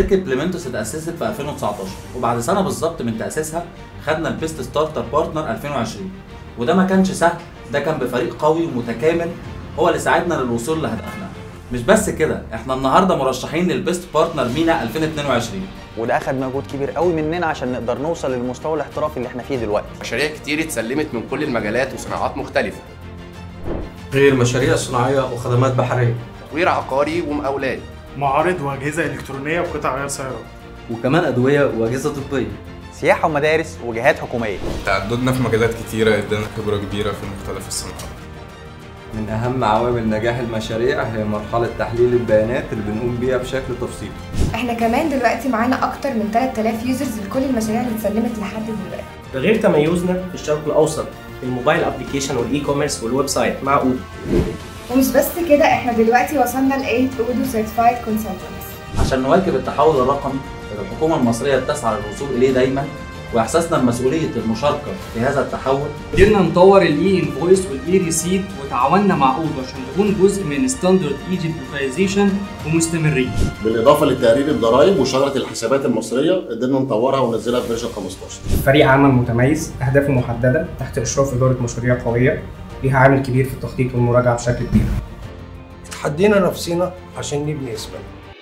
شركه بليمنتوس اتاسست في 2019 وبعد سنه بالظبط من تاسيسها خدنا البيست ستارتر بارتنر 2020 وده ما كانش سهل ده كان بفريق قوي ومتكامل هو اللي ساعدنا للوصول لهدفنا مش بس كده احنا النهارده مرشحين للبيست بارتنر مينا 2022 وده اخد مجهود كبير قوي مننا عشان نقدر نوصل للمستوى الاحترافي اللي احنا فيه دلوقتي مشاريع كتير اتسلمت من كل المجالات وصناعات مختلفة غير مشاريع صناعية وخدمات بحرية تطوير عقاري ومقاولات معارض واجهزه الكترونيه وقطع غيار سيارات وكمان أدوية وأجهزة طبية سياحه ومدارس وجهات حكوميه تعددنا في مجالات كتيرة ادانا خبرة كبيرة في مختلف الصناعات من أهم عوامل نجاح المشاريع هي مرحلة تحليل البيانات اللي بنقوم بيها بشكل تفصيلي احنا كمان دلوقتي معانا اكتر من 3000 يوزرز لكل المشاريع اللي اتسلمت لحد دلوقتي ده غير تميزنا في الشرق الاوسط في الموبايل ابلكيشن والاي كوميرس والويب سايت مع اودو ومش بس كده احنا دلوقتي وصلنا ل 8 اودو سيرتيفايد كونسلتنتس عشان نواكب التحول الرقمي اللي الحكومه المصريه بتسعى للوصول اليه دايما واحساسنا بمسؤوليه المشاركه في هذا التحول قدرنا نطور الاي انفويس والاي ريسيت وتعاوننا مع اودو عشان تكون جزء من ستاندرد ايجيبتايزيشن ومستمرين بالاضافه لتقرير الضرائب وشجره الحسابات المصريه قدرنا نطورها وننزلها في فيرجن 15 فريق عمل متميز اهدافه محدده تحت اشراف اداره مشاريع قويه ليها عامل كبير في التخطيط والمراجعه بشكل كبير تحدينا نفسنا عشان نبني اسمنا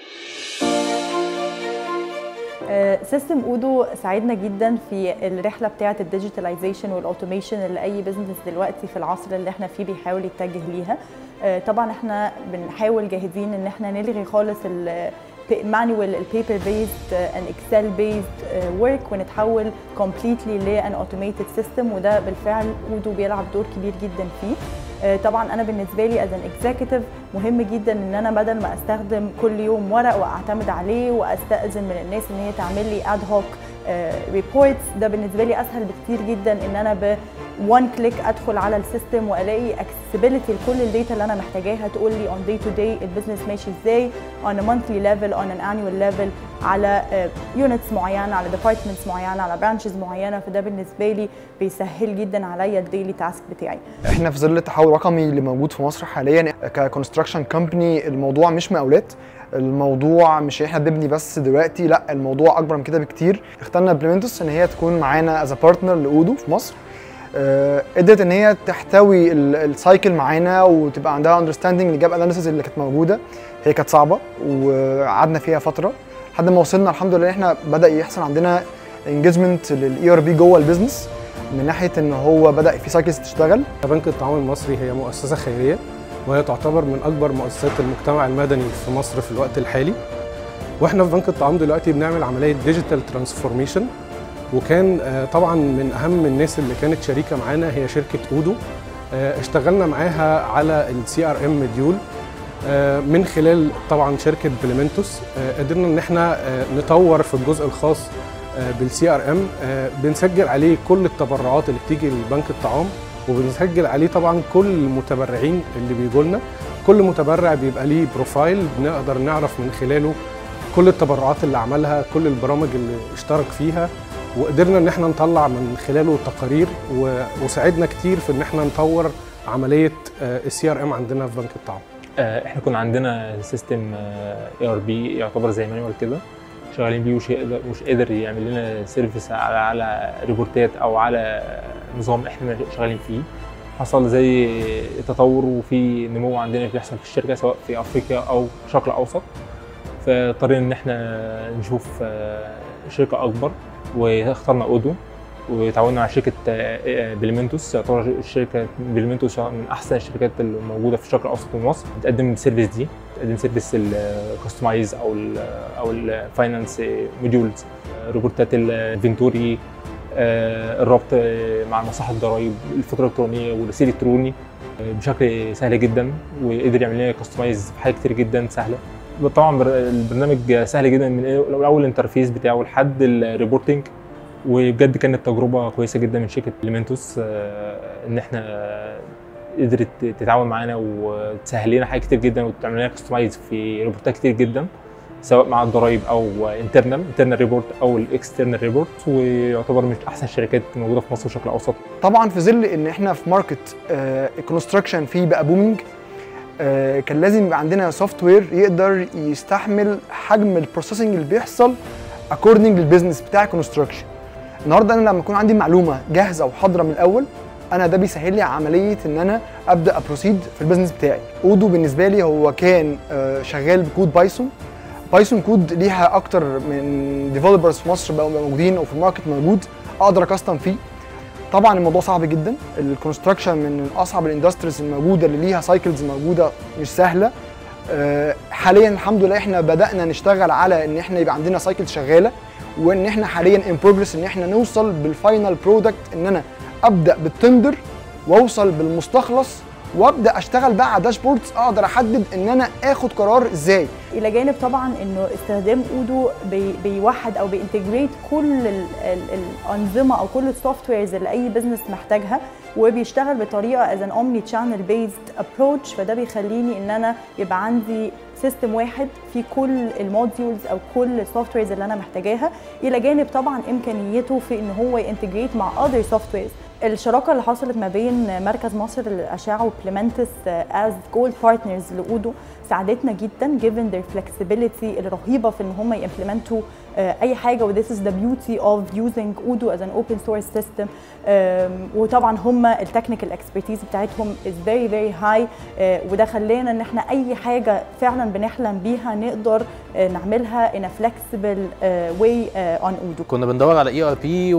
سيستم اودو ساعدنا جدا في الرحله بتاعه الديجيتاليزيشن والاوتوميشن اللي اي بزنس دلوقتي في العصر اللي احنا فيه بيحاول يتجه ليها آه، طبعا احنا بنحاول جاهزين ان احنا نلغي خالص المانوال البيبر بيزد ان اكسل بيزد ورك ونتحول كومبليتلي لان اوتوميتد سيستم وده بالفعل اودو بيلعب دور كبير جدا فيه آه، طبعا انا بالنسبه لي از ان اكزيكتيف مهم جدا ان انا بدل ما استخدم كل يوم ورق واعتمد عليه واستاذن من الناس ان هي تعمل لي اد هوك ريبورتس ده بالنسبه لي اسهل بكتير جدا ان انا ب وان كليك ادخل على السيستم والاقي اكسسبيليتي لكل الداتا اللي انا محتاجاها تقول لي اون داي تو داي البيزنس ماشي ازاي اون ا مانثلي ليفل اون ان انيوال ليفل على يونتس معينه على ديبارتمنتس معينه على برانشز معينه فده بالنسبه لي بيسهل جدا عليا الديلي تاسك بتاعي احنا في ظل التحول الرقمي اللي موجود في مصر حاليا ككونستراكشن كومباني الموضوع مش مقاولات الموضوع مش احنا بنبني بس دلوقتي لا الموضوع اكبر من كده بكتير اخترنا بليمنتوس ان هي تكون معانا از بارتنر لاودو في مصر آه، قدرت ان هي تحتوي السايكل معانا وتبقى عندها اندرستاندنج لجاب اناليسيز اللي كانت موجوده هي كانت صعبه وقعدنا فيها فتره لحد ما وصلنا الحمد لله احنا بدا يحصل عندنا انجيجمنت للاي ار بي جوه البيزنس من ناحيه ان هو بدا في سايكلز تشتغل بنك الطعام المصري هي مؤسسه خيريه وهي تعتبر من اكبر مؤسسات المجتمع المدني في مصر في الوقت الحالي واحنا في بنك الطعام دلوقتي بنعمل عمليه ديجيتال ترانسفورميشن وكان آه، طبعا من اهم الناس اللي كانت شريكه معانا هي شركه اودو آه، اشتغلنا معاها على السي ار ام مديول من خلال طبعا شركه بليمنتوس قدرنا ان احنا آه، نطور في الجزء الخاص بالسي ار ام بنسجل عليه كل التبرعات اللي بتيجي لبنك الطعام وبنسجل عليه طبعا كل المتبرعين اللي بيجوا لنا كل متبرع بيبقى ليه بروفايل بنقدر نعرف من خلاله كل التبرعات اللي عملها كل البرامج اللي اشترك فيها وقدرنا ان احنا نطلع من خلاله تقارير و- وساعدنا كتير في ان احنا نطور عمليه السي ار ام عندنا في بنك الطعام آه، احنا كنا عندنا سيستم اي ار بي يعتبر زي مانوال كده شغالين بيه ومش يقدر مش قادر يعمل لنا سيرفيس على على ريبورتات او على نظام احنا شغالين فيه حصل زي تطور وفي نمو عندنا بيحصل في الشركه سواء في افريقيا او الشرق الاوسط فاضطرينا ان احنا نشوف آه، شركه اكبر واخترنا اودو وتعاوننا مع شركه آه، بليمنتوس تعتبر شركه بليمنتوس من احسن الشركات الموجوده في الشرق الاوسط ومصر بتقدم السيرفيس دي بتقدم سيرفيس الكستمايز او ال او الفاينانس موديولز روبورتات الفينتوري آه، الربط مع مصلحه الضرائب الفاتوره الالكترونيه والرصيد الالكتروني آه، بشكل سهل جدا وقدر يعمل لنا كستمايز في حاجات كتير جدا سهله طبعا بر- البرنامج سهل جدا من اول الانترفيس بتاعه لحد الريبورتنج وبجد كانت تجربه كويسه جدا من شركه ليمنتوس ان احنا قدرت تتعاون معانا وتسهل لنا حاجات كتير جدا وتعمل لنا كستمايز في ريبورتات كتير جدا سواء مع الضرايب او انترنال انترنال ريبورت او الاكسترنال ريبورت ويعتبر من احسن الشركات موجوده في مصر بشكل اوسط طبعا في ظل ان احنا في ماركت الكونستراكشن فيه بقى بومينج آه، كان لازم يبقى عندنا سوفت وير يقدر يستحمل حجم البروسيسنج اللي بيحصل اكوردنج للبيزنس بتاع الكونستراكشن النهارده انا لما يكون عندي معلومه جاهزه وحاضره من الاول انا ده بيسهل لي عمليه ان انا ابدا ابروسيد في البيزنس بتاعي اودو بالنسبه لي هو كان آه، شغال بكود بايثون بايثون كود ليها اكتر من ديفلوبرز في مصر بقوا موجودين او في الماركت موجود اقدر اكستم فيه طبعا الموضوع صعب جدا الكونستراكشن من اصعب الاندستريز الموجوده اللي ليها سايكلز موجوده مش سهله آه، حاليا الحمد لله احنا بدانا نشتغل على ان احنا يبقى عندنا سايكل شغاله وان احنا حاليا ان بروجرس ان احنا نوصل بالفاينل برودكت ان انا ابدا بالتندر واوصل بالمستخلص وابدا اشتغل بقى على داشبوردز اقدر احدد ان انا اخد قرار ازاي الى جانب طبعا انه استخدام اودو بي بيوحد او بينتجريت كل ال ال الانظمه او كل السوفت ويرز اللي اي بزنس محتاجها وبيشتغل بطريقه از ان اومني تشانل بيزد ابروتش فده بيخليني ان انا يبقى عندي سيستم واحد في كل الموديولز او كل السوفت ويرز اللي انا محتاجاها الى جانب طبعا امكانيته في ان هو ينتجريت مع اذر سوفت ويرز الشراكه اللي حصلت ما بين مركز مصر للاشعه وبليمنتس از جولد بارتنرز لاودو ساعدتنا جدا given their flexibility الرهيبه في ان هم يمبلمنتوا اي حاجه و this is the beauty of using Udo as an open source system um, وطبعا هم التكنيكال اكسبرتيز بتاعتهم is very very high uh, وده خلانا ان احنا اي حاجه فعلا بنحلم بيها نقدر uh, نعملها in a flexible uh, way uh, on Udo كنا بندور على اي ار بي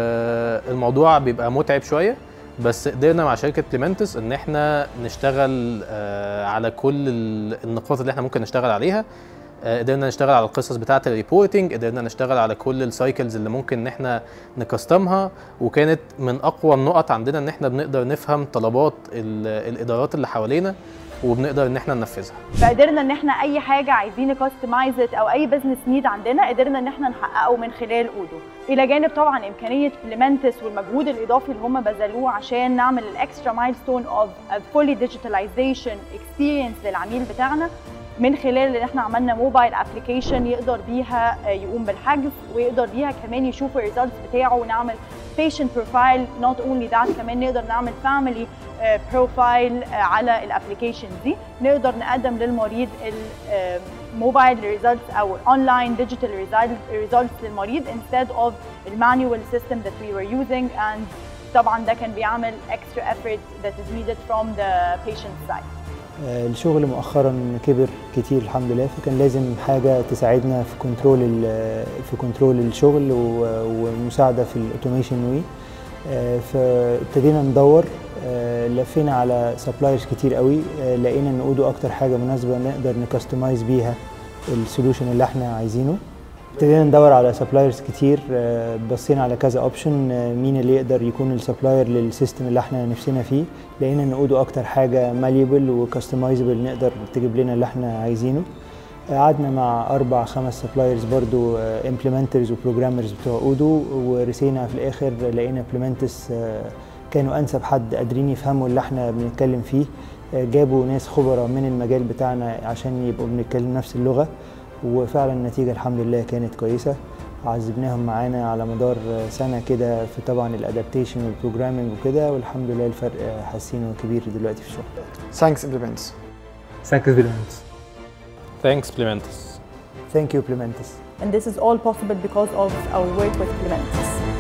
والموضوع بيبقى متعب شويه بس قدرنا مع شركه بليمنتس ان احنا نشتغل آه، على كل ال- النقاط اللي احنا ممكن نشتغل عليها آه، قدرنا نشتغل على القصص بتاعه الريبورتنج قدرنا نشتغل على كل السايكلز اللي ممكن ان احنا نكستمها وكانت من اقوى النقط عندنا ان احنا بنقدر نفهم طلبات ال- الادارات اللي حوالينا وبنقدر ان احنا ننفذها فقدرنا ان احنا اي حاجه عايزين نكستمايز او اي بزنس نيد عندنا قدرنا ان احنا نحققه من خلال اودو الى جانب طبعا امكانيه بليمنتس والمجهود الاضافي اللي هم بذلوه عشان نعمل الاكسترا مايلستون اوف فولي ديجيتاليزيشن اكسبيرينس للعميل بتاعنا من خلال ان احنا عملنا موبايل ابلكيشن يقدر بيها آه، يقوم بالحجز ويقدر بيها كمان يشوف الريزلتس بتاعه ونعمل patient profile not only that كمان نقدر نعمل family بروفايل على الابلكيشن دي نقدر نقدم للمريض الموبايل ريزلتس او اونلاين ديجيتال ريزلتس للمريض instead of المانيوال system that we were using and طبعا ده كان بيعمل extra effort that is needed from the patient side آه، الشغل مؤخرا كبر كتير الحمد لله فكان لازم حاجه تساعدنا في كنترول ال- في كنترول الشغل و- ومساعده في الاوتوميشن وي آه، فابتدينا ندور آه، لفينا على سبلايرز كتير قوي آه، لقينا ان اودو اكتر حاجه مناسبه نقدر نكستمايز بيها السوليوشن اللي احنا عايزينه ابتدينا ندور على سبلايرز كتير آه، بصينا على كذا اوبشن مين اللي يقدر يكون السبلاير للسيستم اللي احنا نفسنا فيه لقينا ان اودو اكتر حاجه ماليبل وكاستمايزبل نقدر تجيب لنا اللي احنا عايزينه قعدنا مع اربع خمس سبلايرز برضو امبلمنترز وبروجرامرز بتوع اودو ورسينا في الاخر لقينا امبلمنتس كانوا انسب حد قادرين يفهموا اللي احنا بنتكلم فيه آه، جابوا ناس خبراء من المجال بتاعنا عشان يبقوا بنتكلم نفس اللغه وفعلا النتيجه الحمد لله كانت كويسه عذبناهم معانا على مدار سنه كده في طبعا الادابتيشن والبروجرامينج وكده والحمد لله الفرق حاسينه كبير دلوقتي في الشغل ثانكس امبلمنتس ثانكس بليمنتس ثانكس بليمنتس ثانك يو بليمنتس and this is all possible because of our work with Clementis.